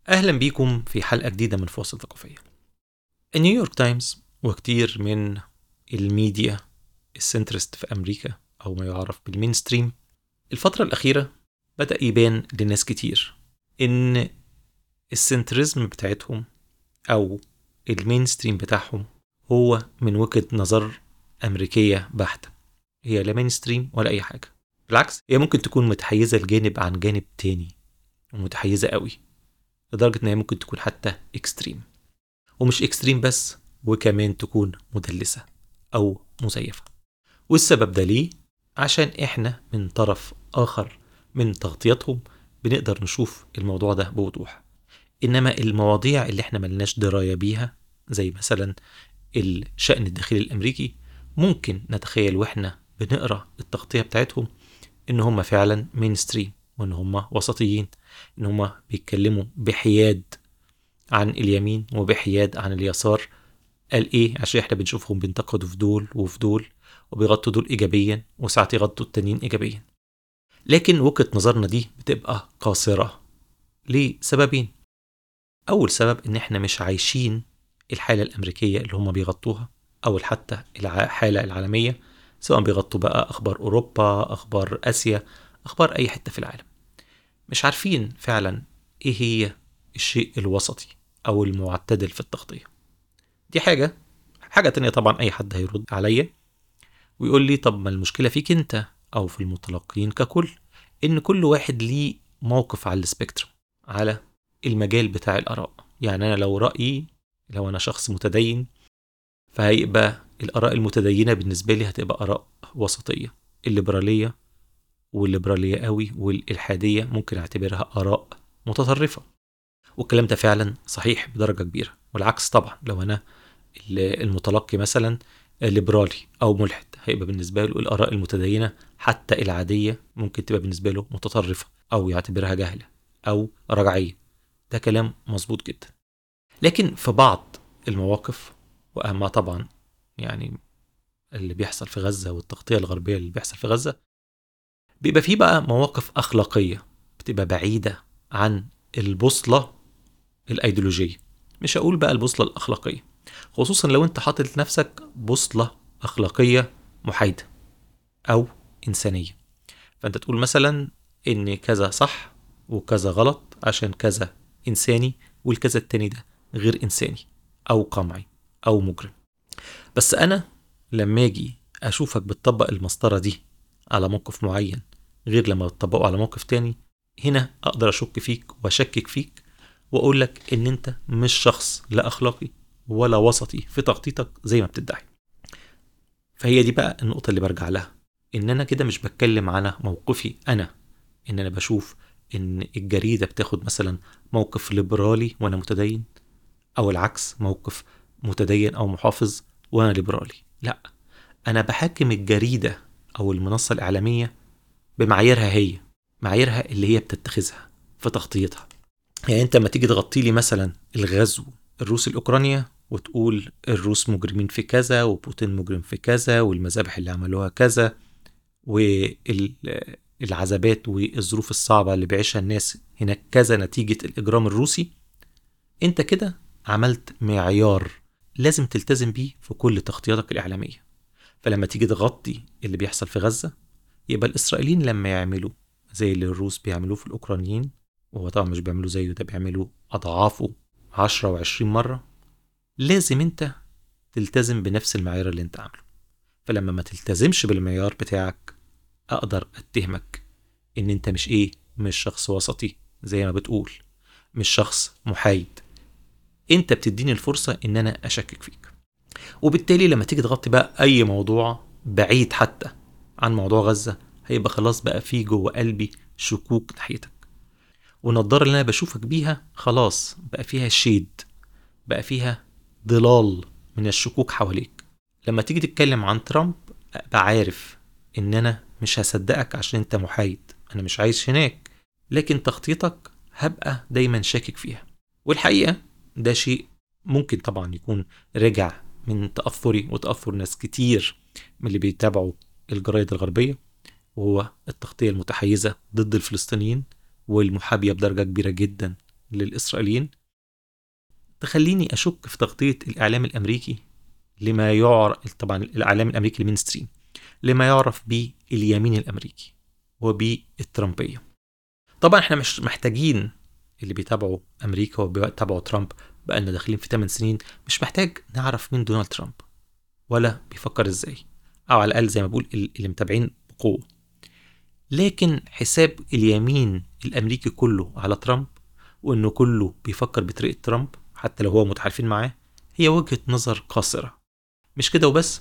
أهلا بيكم في حلقة جديدة من فواصل ثقافية. نيويورك تايمز وكتير من الميديا السنترست في أمريكا أو ما يعرف بالمين ستريم الفترة الأخيرة بدأ يبان لناس كتير إن السنترزم بتاعتهم أو المين ستريم بتاعهم هو من وجهة نظر أمريكية بحتة هي لا مين ستريم ولا أي حاجة بالعكس هي ممكن تكون متحيزة لجانب عن جانب تاني ومتحيزة قوي لدرجة إن هي ممكن تكون حتى إكستريم ومش إكستريم بس وكمان تكون مدلسة أو مزيفة والسبب ده ليه؟ عشان إحنا من طرف آخر من تغطيتهم بنقدر نشوف الموضوع ده بوضوح إنما المواضيع اللي إحنا ملناش دراية بيها زي مثلا الشأن الداخلي الأمريكي ممكن نتخيل وإحنا بنقرأ التغطية بتاعتهم إن هم فعلا مين ستريم وإن هم وسطيين إن هم بيتكلموا بحياد عن اليمين وبحياد عن اليسار قال إيه عشان إحنا بنشوفهم بينتقدوا في دول وفي دول وبيغطوا دول إيجابيا وساعات يغطوا التانيين إيجابيا لكن وجهة نظرنا دي بتبقى قاصرة لسببين أول سبب إن إحنا مش عايشين الحالة الأمريكية اللي هم بيغطوها أو حتى الحالة العالمية سواء بيغطوا بقى أخبار أوروبا أخبار آسيا أخبار أي حتة في العالم مش عارفين فعلا إيه هي الشيء الوسطي أو المعتدل في التغطية دي حاجة حاجة تانية طبعا أي حد هيرد عليا ويقول لي طب ما المشكلة فيك أنت أو في المتلقين ككل إن كل واحد ليه موقف على السبيكتروم على المجال بتاع الآراء يعني أنا لو رأيي لو أنا شخص متدين فهيبقى الآراء المتدينة بالنسبة لي هتبقى آراء وسطية الليبرالية والليبرالية قوي والإلحادية ممكن أعتبرها آراء متطرفة والكلام ده فعلا صحيح بدرجة كبيرة والعكس طبعا لو أنا المتلقي مثلا ليبرالي أو ملحد هيبقى بالنسبة له الآراء المتدينة حتى العادية ممكن تبقى بالنسبة له متطرفة أو يعتبرها جهلة أو رجعية ده كلام مظبوط جدا لكن في بعض المواقف وأهمها طبعا يعني اللي بيحصل في غزة والتغطية الغربية اللي بيحصل في غزة بيبقى فيه بقى مواقف أخلاقية بتبقى بعيدة عن البوصلة الأيديولوجية مش هقول بقى البوصلة الأخلاقية خصوصا لو انت حاطط لنفسك بوصلة أخلاقية محايدة أو إنسانية فأنت تقول مثلا إن كذا صح وكذا غلط عشان كذا إنساني والكذا التاني ده غير إنساني أو قمعي أو مجرم بس أنا لما أجي أشوفك بتطبق المسطرة دي على موقف معين غير لما بتطبقه على موقف تاني هنا أقدر أشك فيك وأشكك فيك وأقول لك إن أنت مش شخص لا أخلاقي ولا وسطي في تخطيطك زي ما بتدعي فهي دي بقى النقطة اللي برجع لها إن أنا كده مش بتكلم على موقفي أنا إن أنا بشوف إن الجريدة بتاخد مثلا موقف ليبرالي وأنا متدين أو العكس موقف متدين أو محافظ وأنا ليبرالي لا أنا بحاكم الجريدة أو المنصة الإعلامية بمعاييرها هي معاييرها اللي هي بتتخذها في تغطيتها يعني أنت لما تيجي تغطي لي مثلا الغزو الروسي الأوكرانيا وتقول الروس مجرمين في كذا وبوتين مجرم في كذا والمذابح اللي عملوها كذا والعذابات والظروف الصعبة اللي بيعيشها الناس هناك كذا نتيجة الإجرام الروسي أنت كده عملت معيار لازم تلتزم بيه في كل تغطياتك الإعلامية فلما تيجي تغطي اللي بيحصل في غزة يبقى الإسرائيليين لما يعملوا زي اللي الروس بيعملوه في الأوكرانيين وهو طبعا مش بيعملوه زيه ده بيعملوه أضعافه عشرة وعشرين مرة لازم انت تلتزم بنفس المعيار اللي انت عامله فلما ما تلتزمش بالمعيار بتاعك اقدر اتهمك ان انت مش ايه مش شخص وسطي زي ما بتقول مش شخص محايد انت بتديني الفرصة ان انا اشكك فيك وبالتالي لما تيجي تغطي بقى اي موضوع بعيد حتى عن موضوع غزة هيبقى خلاص بقى في جوه قلبي شكوك ناحيتك والنضارة اللي انا بشوفك بيها خلاص بقى فيها شيد بقى فيها ضلال من الشكوك حواليك لما تيجي تتكلم عن ترامب ابقى عارف ان انا مش هصدقك عشان انت محايد انا مش عايش هناك لكن تخطيطك هبقى دايما شاكك فيها والحقيقة ده شيء ممكن طبعا يكون رجع من تأثري وتأثر ناس كتير من اللي بيتابعوا الجرايد الغربية وهو التغطية المتحيزة ضد الفلسطينيين والمحابية بدرجة كبيرة جدا للإسرائيليين تخليني أشك في تغطية الإعلام الأمريكي لما يعرف طبعا الإعلام الأمريكي المينستريم لما يعرف باليمين الأمريكي وبالترامبية طبعا احنا مش محتاجين اللي بيتابعوا أمريكا وبيتابعوا ترامب بقالنا داخلين في 8 سنين مش محتاج نعرف مين دونالد ترامب ولا بيفكر ازاي او على الاقل زي ما بقول اللي متابعين بقوه لكن حساب اليمين الامريكي كله على ترامب وانه كله بيفكر بطريقه ترامب حتى لو هو متحالفين معاه هي وجهه نظر قاصره مش كده وبس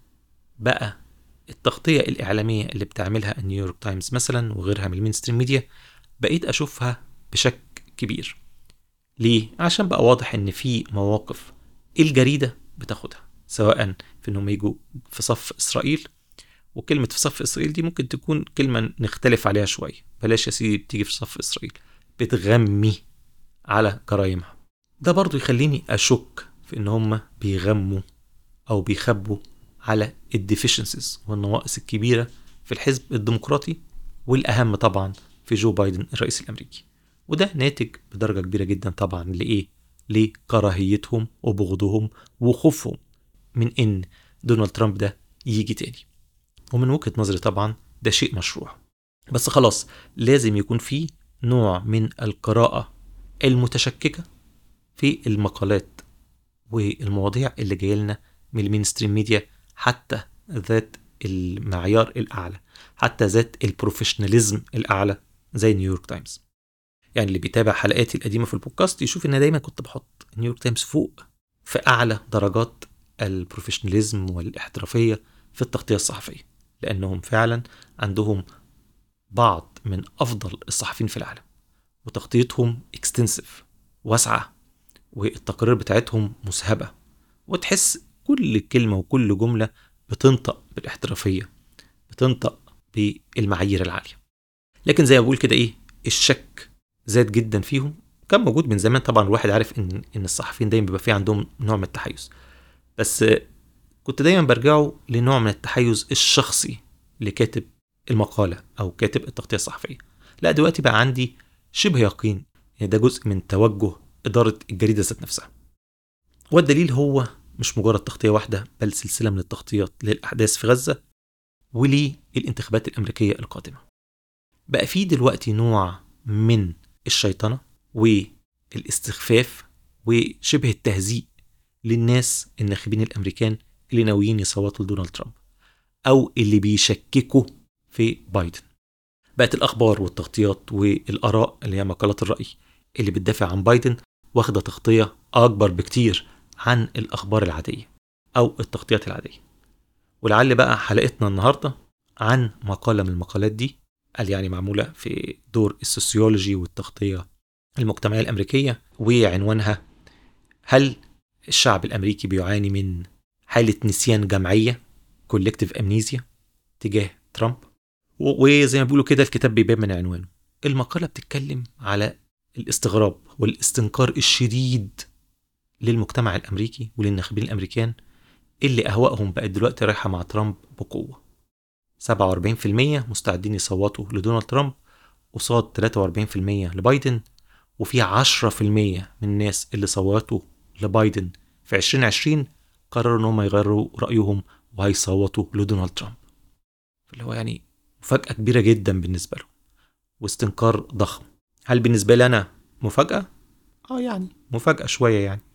بقى التغطيه الاعلاميه اللي بتعملها نيويورك تايمز مثلا وغيرها من المينستريم ميديا بقيت اشوفها بشك كبير ليه عشان بقى واضح ان في مواقف الجريده بتاخدها سواء في انهم يجوا في صف اسرائيل وكلمة في صف إسرائيل دي ممكن تكون كلمة نختلف عليها شوية بلاش يا سيدي بتيجي في صف إسرائيل بتغمي على جرايمها ده برضو يخليني أشك في إن هم بيغموا أو بيخبوا على الديفيشنسز والنواقص الكبيرة في الحزب الديمقراطي والأهم طبعا في جو بايدن الرئيس الأمريكي وده ناتج بدرجة كبيرة جدا طبعا لإيه؟ لكراهيتهم وبغضهم وخوفهم من إن دونالد ترامب ده يجي تاني ومن وجهة نظري طبعا ده شيء مشروع بس خلاص لازم يكون في نوع من القراءة المتشككة في المقالات والمواضيع اللي جايه لنا من المينستريم ميديا حتى ذات المعيار الأعلى حتى ذات البروفيشناليزم الأعلى زي نيويورك تايمز يعني اللي بيتابع حلقاتي القديمة في البودكاست يشوف إن دايما كنت بحط نيويورك تايمز فوق في أعلى درجات البروفيشناليزم والاحترافية في التغطية الصحفية لأنهم فعلا عندهم بعض من أفضل الصحفيين في العالم وتغطيتهم اكستنسيف واسعة والتقارير بتاعتهم مسهبة وتحس كل كلمة وكل جملة بتنطق بالاحترافية بتنطق بالمعايير العالية لكن زي ما بقول كده ايه الشك زاد جدا فيهم كان موجود من زمان طبعا الواحد عارف ان ان الصحفيين دايما بيبقى في عندهم نوع من التحيز بس كنت دايما برجعه لنوع من التحيز الشخصي لكاتب المقالة أو كاتب التغطية الصحفية لا دلوقتي بقى عندي شبه يقين يعني ده جزء من توجه إدارة الجريدة ذات نفسها والدليل هو مش مجرد تغطية واحدة بل سلسلة من التغطيات للأحداث في غزة وللانتخابات الأمريكية القادمة بقى في دلوقتي نوع من الشيطنة والاستخفاف وشبه التهزيء للناس الناخبين الأمريكان اللي ناويين يصوتوا لدونالد ترامب أو اللي بيشككوا في بايدن بقت الأخبار والتغطيات والآراء اللي هي مقالات الرأي اللي بتدافع عن بايدن واخدة تغطية أكبر بكتير عن الأخبار العادية أو التغطيات العادية ولعل بقى حلقتنا النهاردة عن مقالة من المقالات دي قال يعني معمولة في دور السوسيولوجي والتغطية المجتمعية الأمريكية وعنوانها هل الشعب الأمريكي بيعاني من حالة نسيان جمعية كولكتيف أمنيزيا تجاه ترامب وزي ما بيقولوا كده الكتاب بيبان من عنوانه المقالة بتتكلم على الاستغراب والاستنكار الشديد للمجتمع الأمريكي وللناخبين الأمريكان اللي أهوائهم بقت دلوقتي رايحة مع ترامب بقوة 47% مستعدين يصوتوا لدونالد ترامب قصاد 43% لبايدن وفي 10% من الناس اللي صوتوا لبايدن في 2020 قرروا ان هم يغيروا رايهم وهيصوتوا لدونالد ترامب اللي هو يعني مفاجاه كبيره جدا بالنسبه له واستنكار ضخم هل بالنسبه لي انا مفاجاه اه يعني مفاجاه شويه يعني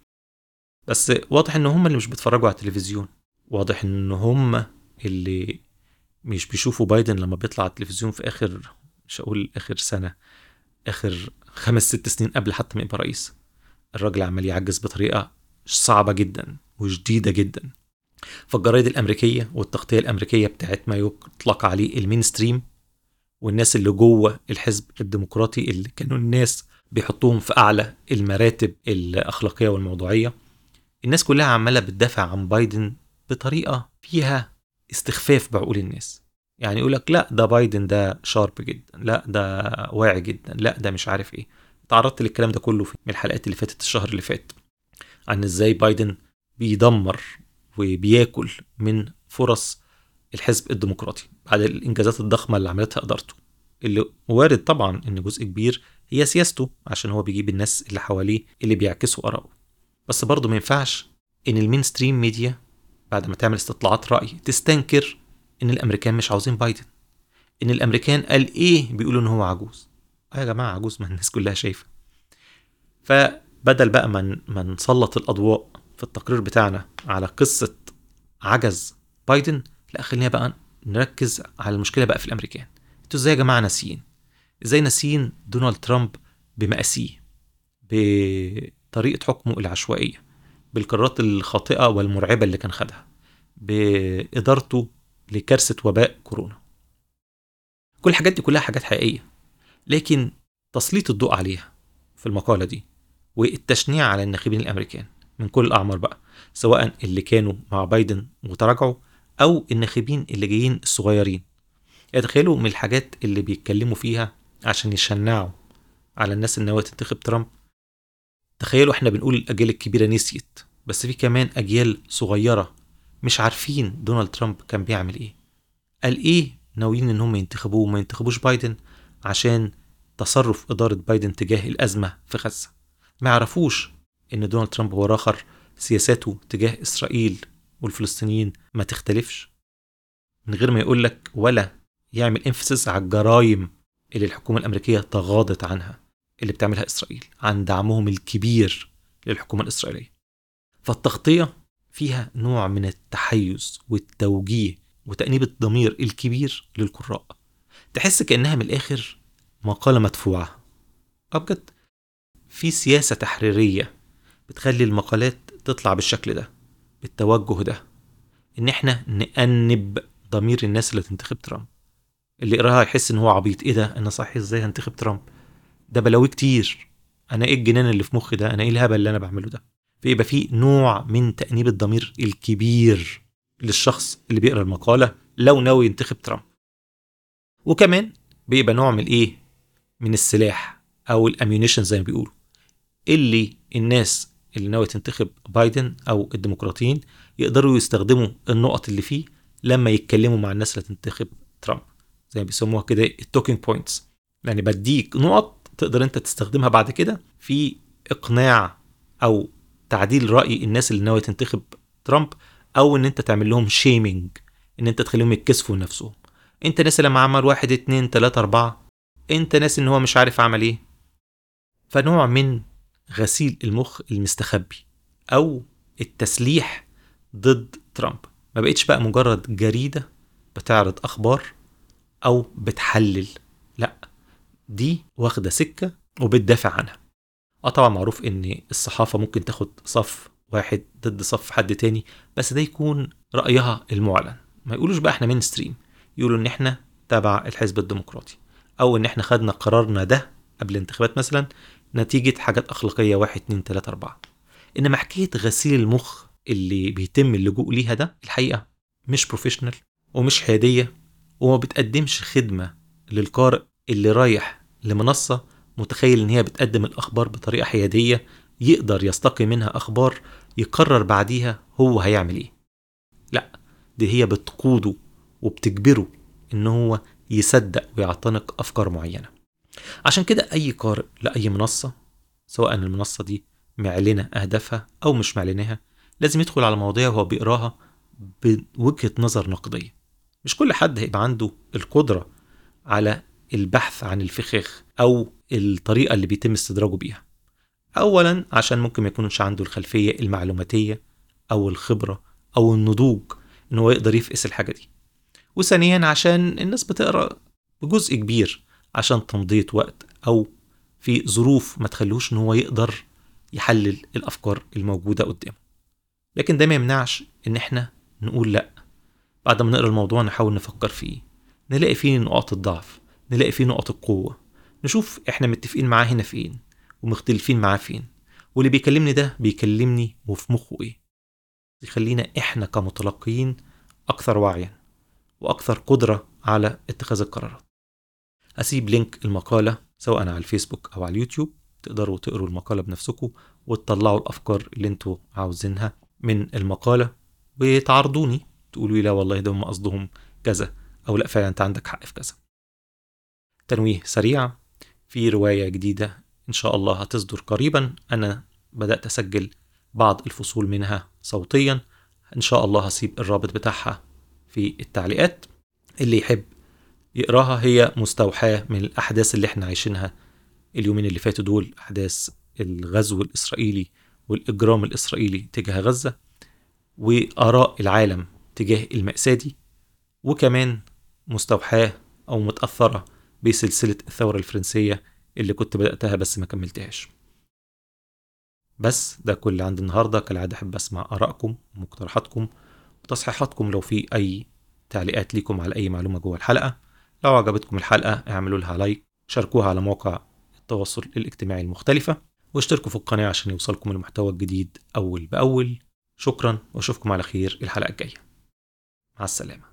بس واضح ان هم اللي مش بيتفرجوا على التلفزيون واضح ان هم اللي مش بيشوفوا بايدن لما بيطلع على التلفزيون في اخر مش هقول اخر سنه اخر خمس ست سنين قبل حتى ما يبقى رئيس الراجل عمال يعجز بطريقه صعبه جدا وشديده جدا فالجرايد الامريكيه والتغطيه الامريكيه بتاعت ما يطلق عليه المينستريم والناس اللي جوه الحزب الديمقراطي اللي كانوا الناس بيحطوهم في اعلى المراتب الاخلاقيه والموضوعيه الناس كلها عماله بتدافع عن بايدن بطريقه فيها استخفاف بعقول الناس يعني يقول لك لا ده بايدن ده شارب جدا لا ده واعي جدا لا ده مش عارف ايه تعرضت للكلام ده كله في من الحلقات اللي فاتت الشهر اللي فات عن ازاي بايدن بيدمر وبياكل من فرص الحزب الديمقراطي بعد الانجازات الضخمه اللي عملتها ادارته اللي وارد طبعا ان جزء كبير هي سياسته عشان هو بيجيب الناس اللي حواليه اللي بيعكسوا آراءه بس برضه ما ينفعش إن المين ستريم ميديا بعد ما تعمل استطلاعات رأي تستنكر إن الأمريكان مش عاوزين بايدن إن الأمريكان قال إيه بيقولوا إن هو عجوز آه يا جماعة عجوز ما الناس كلها شايفة فبدل بقى ما ما نسلط الأضواء في التقرير بتاعنا على قصة عجز بايدن لا خلينا بقى نركز على المشكلة بقى في الأمريكان انتوا ازاي يا جماعة ناسيين ازاي ناسيين دونالد ترامب بمقاسيه بطريقة حكمه العشوائية بالقرارات الخاطئة والمرعبة اللي كان خدها بإدارته لكارثة وباء كورونا كل الحاجات دي كلها حاجات حقيقية لكن تسليط الضوء عليها في المقالة دي والتشنيع على الناخبين الأمريكان من كل الأعمار بقى سواء اللي كانوا مع بايدن وتراجعوا أو الناخبين اللي جايين الصغيرين يتخيلوا من الحاجات اللي بيتكلموا فيها عشان يشنعوا على الناس اللي ناوية تنتخب ترامب تخيلوا احنا بنقول الأجيال الكبيرة نسيت بس في كمان أجيال صغيرة مش عارفين دونالد ترامب كان بيعمل ايه قال ايه ناويين ان هم ينتخبوه وما ينتخبوش بايدن عشان تصرف إدارة بايدن تجاه الأزمة في غزة ما يعرفوش إن دونالد ترامب هو راخر سياساته تجاه إسرائيل والفلسطينيين ما تختلفش من غير ما يقول لك ولا يعمل انفسس على الجرائم اللي الحكومة الأمريكية تغاضت عنها اللي بتعملها إسرائيل عن دعمهم الكبير للحكومة الإسرائيلية فالتغطية فيها نوع من التحيز والتوجيه وتأنيب الضمير الكبير للقراء تحس كأنها من الآخر مقالة مدفوعة أه بجد في سياسة تحريرية بتخلي المقالات تطلع بالشكل ده بالتوجه ده إن إحنا نأنب ضمير الناس اللي تنتخب ترامب اللي يقراها يحس إن هو عبيط إيه ده أنا صحي إزاي هنتخب ترامب ده بلاوي كتير أنا إيه الجنان اللي في مخي ده أنا إيه الهبل اللي أنا بعمله ده فيبقى في نوع من تأنيب الضمير الكبير للشخص اللي بيقرا المقالة لو ناوي ينتخب ترامب وكمان بيبقى نوع من ايه من السلاح او الاميونيشن زي ما بيقولوا اللي الناس اللي ناويه تنتخب بايدن او الديمقراطيين يقدروا يستخدموا النقط اللي فيه لما يتكلموا مع الناس اللي تنتخب ترامب زي ما بيسموها كده التوكينج بوينتس يعني بديك نقط تقدر انت تستخدمها بعد كده في اقناع او تعديل راي الناس اللي ناويه تنتخب ترامب او ان انت تعمل لهم شيمينج ان انت تخليهم يتكسفوا نفسهم انت ناس لما عمل واحد اتنين تلاتة اربعة انت ناس ان هو مش عارف عمل ايه فنوع من غسيل المخ المستخبي او التسليح ضد ترامب ما بقتش بقى مجرد جريدة بتعرض اخبار او بتحلل لا دي واخدة سكة وبتدافع عنها اه طبعا معروف ان الصحافة ممكن تاخد صف واحد ضد صف حد تاني بس ده يكون رأيها المعلن ما يقولوش بقى احنا مين ستريم يقولوا ان احنا تبع الحزب الديمقراطي او ان احنا خدنا قرارنا ده قبل الانتخابات مثلا نتيجة حاجات أخلاقية واحد اتنين تلاتة أربعة إنما حكاية غسيل المخ اللي بيتم اللجوء ليها ده الحقيقة مش بروفيشنال ومش حيادية وما بتقدمش خدمة للقارئ اللي رايح لمنصة متخيل إن هي بتقدم الأخبار بطريقة حيادية يقدر يستقي منها أخبار يقرر بعديها هو هيعمل إيه لا دي هي بتقوده وبتجبره إن هو يصدق ويعتنق أفكار معينة عشان كده أي قارئ لأي منصة سواء المنصة دي معلنة أهدافها أو مش معلناها لازم يدخل على مواضيع وهو بيقراها بوجهة نظر نقدية مش كل حد هيبقى عنده القدرة على البحث عن الفخاخ أو الطريقة اللي بيتم استدراجه بيها أولا عشان ممكن ما يكونش عنده الخلفية المعلوماتية أو الخبرة أو النضوج إن هو يقدر يفقس الحاجة دي وثانيا عشان الناس بتقرا بجزء كبير عشان تمضية وقت أو في ظروف ما تخلوش إن هو يقدر يحلل الأفكار الموجودة قدامه لكن ده ما يمنعش إن إحنا نقول لأ بعد ما نقرا الموضوع نحاول نفكر فيه نلاقي فيه نقاط الضعف نلاقي فيه نقاط القوة نشوف إحنا متفقين معاه هنا فين ومختلفين معاه فين واللي بيكلمني ده بيكلمني وفي مخه إيه يخلينا إحنا كمتلقيين أكثر وعيا وأكثر قدرة على اتخاذ القرارات أسيب لينك المقالة سواء على الفيسبوك أو على اليوتيوب تقدروا تقروا المقالة بنفسكم وتطلعوا الأفكار اللي انتوا عاوزينها من المقالة وتعرضوني تقولوا لي لا والله ده هم قصدهم كذا أو لا فعلا أنت عندك حق في كذا تنويه سريع في رواية جديدة إن شاء الله هتصدر قريبا أنا بدأت أسجل بعض الفصول منها صوتيا إن شاء الله هسيب الرابط بتاعها في التعليقات اللي يحب يقراها هي مستوحاة من الأحداث اللي احنا عايشينها اليومين اللي فاتوا دول أحداث الغزو الإسرائيلي والإجرام الإسرائيلي تجاه غزة وآراء العالم تجاه المأساة دي وكمان مستوحاة أو متأثرة بسلسلة الثورة الفرنسية اللي كنت بدأتها بس ما كملتهاش بس ده كل اللي عندي النهاردة كالعادة أحب أسمع آرائكم ومقترحاتكم وتصحيحاتكم لو في أي تعليقات ليكم على أي معلومة جوه الحلقة لو عجبتكم الحلقة اعملوا لها لايك شاركوها على مواقع التواصل الاجتماعي المختلفة واشتركوا في القناة عشان يوصلكم المحتوى الجديد أول بأول شكرا وأشوفكم على خير الحلقة الجاية مع السلامة